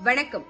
வணக்கம்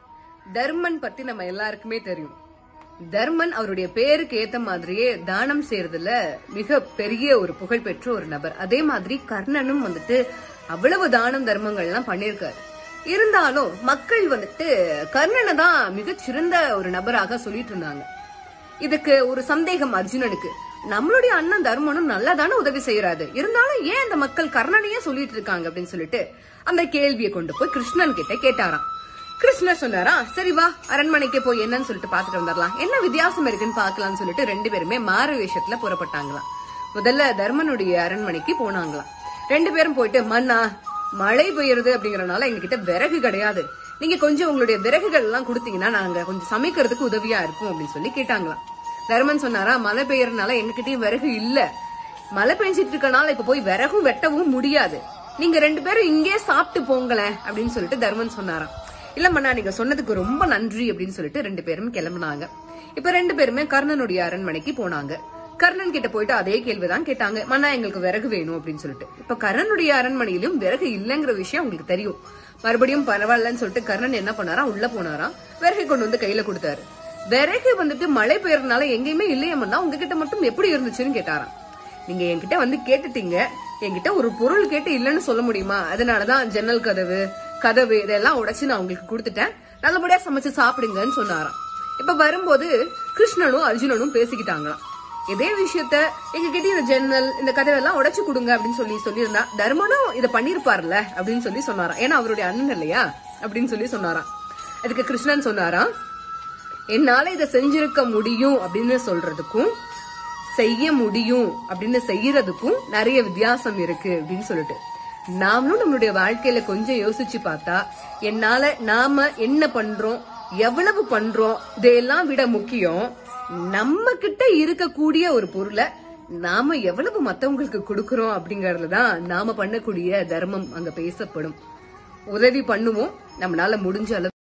தர்மன் பத்தி நம்ம எல்லாருக்குமே தெரியும் தர்மன் அவருடைய பேருக்கு ஏத்த மாதிரியே தானம் செய்யறதுல மிக பெரிய ஒரு புகழ்பெற்ற ஒரு நபர் அதே மாதிரி கர்ணனும் வந்துட்டு அவ்வளவு தானம் தர்மங்கள்லாம் பண்ணியிருக்காரு இருந்தாலும் மக்கள் வந்துட்டு கர்ணனை தான் மிகச்சிறந்த ஒரு நபராக சொல்லிட்டு இருந்தாங்க இதுக்கு ஒரு சந்தேகம் அர்ஜுனனுக்கு நம்மளுடைய அண்ணன் தர்மனும் நல்லா தானே உதவி செய்யறாரு இருந்தாலும் ஏன் இந்த மக்கள் கர்ணனையே சொல்லிட்டு இருக்காங்க அப்படின்னு சொல்லிட்டு அந்த கேள்வியை கொண்டு போய் கிருஷ்ணன் கிட்ட கேட்டாராம் கிருஷ்ணர் சொன்னாரா சரி வா அரண்மனைக்கு போய் என்னன்னு சொல்லிட்டு பாத்துட்டு வந்துடலாம் என்ன வித்தியாசம் இருக்குன்னு பாக்கலாம்னு சொல்லிட்டு ரெண்டு பேருமே மாறு வேஷத்துல புறப்பட்டாங்களாம் முதல்ல தர்மனுடைய அரண்மனைக்கு போனாங்களாம் ரெண்டு பேரும் போயிட்டு மன்னா மழை பெய்யுறது அப்படிங்கறதுனால எங்ககிட்ட விறகு கிடையாது நீங்க கொஞ்சம் உங்களுடைய விறகுகள் எல்லாம் கொடுத்தீங்கன்னா நாங்க கொஞ்சம் சமைக்கிறதுக்கு உதவியா இருக்கும் அப்படின்னு சொல்லி கேட்டாங்களாம் தர்மன் சொன்னாரா மழை பெய்யறதுனால எங்ககிட்டயும் விறகு இல்ல மழை பெஞ்சிட்டு இருக்கனால இப்ப போய் விறகும் வெட்டவும் முடியாது நீங்க ரெண்டு பேரும் இங்கே சாப்பிட்டு போங்களேன் அப்படின்னு சொல்லிட்டு தர்மன் சொன்னாராம் இல்ல மன்னா நீங்க சொன்னதுக்கு ரொம்ப நன்றி அப்படின்னு சொல்லிட்டு ரெண்டு பேரும் கிளம்புனாங்க இப்ப ரெண்டு பேருமே கர்ணனுடைய அரண்மனைக்கு போனாங்க கர்ணன் கிட்ட போயிட்டு அதே கேள்விதான் கேட்டாங்க மன்னா எங்களுக்கு விறகு வேணும் அப்படின்னு சொல்லிட்டு இப்ப கர்ணனுடைய அரண்மனையிலும் விறகு இல்லைங்கிற விஷயம் உங்களுக்கு தெரியும் மறுபடியும் பரவாயில்லன்னு சொல்லிட்டு கர்ணன் என்ன பண்ணாரா உள்ள போனாராம் விறகு கொண்டு வந்து கையில கொடுத்தாரு விறகு வந்துட்டு மழை பெய்யறதுனால எங்கேயுமே இல்லையம்னா உங்ககிட்ட மட்டும் எப்படி இருந்துச்சுன்னு கேட்டாராம் நீங்க என்கிட்ட வந்து கேட்டுட்டீங்க என்கிட்ட ஒரு பொருள் கேட்டு இல்லைன்னு சொல்ல முடியுமா அதனாலதான் ஜன்னல் கதவு கதவு இதெல்லாம் உடைச்சு நான் உங்களுக்கு கொடுத்துட்டேன் நல்லபடியா சமைச்சு சாப்பிடுங்கன்னு சொன்னாராம் இப்ப வரும்போது கிருஷ்ணனும் அர்ஜுனனும் பேசிக்கிட்டாங்களாம் இதே விஷயத்த எங்க கிட்ட இந்த ஜன்னல் இந்த கதவெல்லாம் உடைச்சு கொடுங்க அப்படின்னு சொல்லி சொல்லியிருந்தா தர்மனும் இதை பண்ணிருப்பார்ல அப்படின்னு சொல்லி சொன்னாராம் ஏன்னா அவருடைய அண்ணன் இல்லையா அப்படின்னு சொல்லி சொன்னாராம் அதுக்கு கிருஷ்ணன் சொன்னாராம் என்னால இதை செஞ்சிருக்க முடியும் அப்படின்னு சொல்றதுக்கும் செய்ய முடியும் அப்படின்னு செய்யறதுக்கும் நிறைய வித்தியாசம் இருக்கு அப்படின்னு சொல்லிட்டு நாமளும் நம்மளுடைய வாழ்க்கையில கொஞ்சம் யோசிச்சு பார்த்தா என்னால நாம என்ன பண்றோம் எவ்வளவு பண்றோம் இதையெல்லாம் விட முக்கியம் நம்ம கிட்ட இருக்கக்கூடிய ஒரு பொருளை நாம எவ்வளவு மத்தவங்களுக்கு கொடுக்கறோம் அப்படிங்கறதுல தான் நாம பண்ணக்கூடிய தர்மம் அங்க பேசப்படும் உதவி பண்ணுவோம் நம்மளால முடிஞ்ச அளவு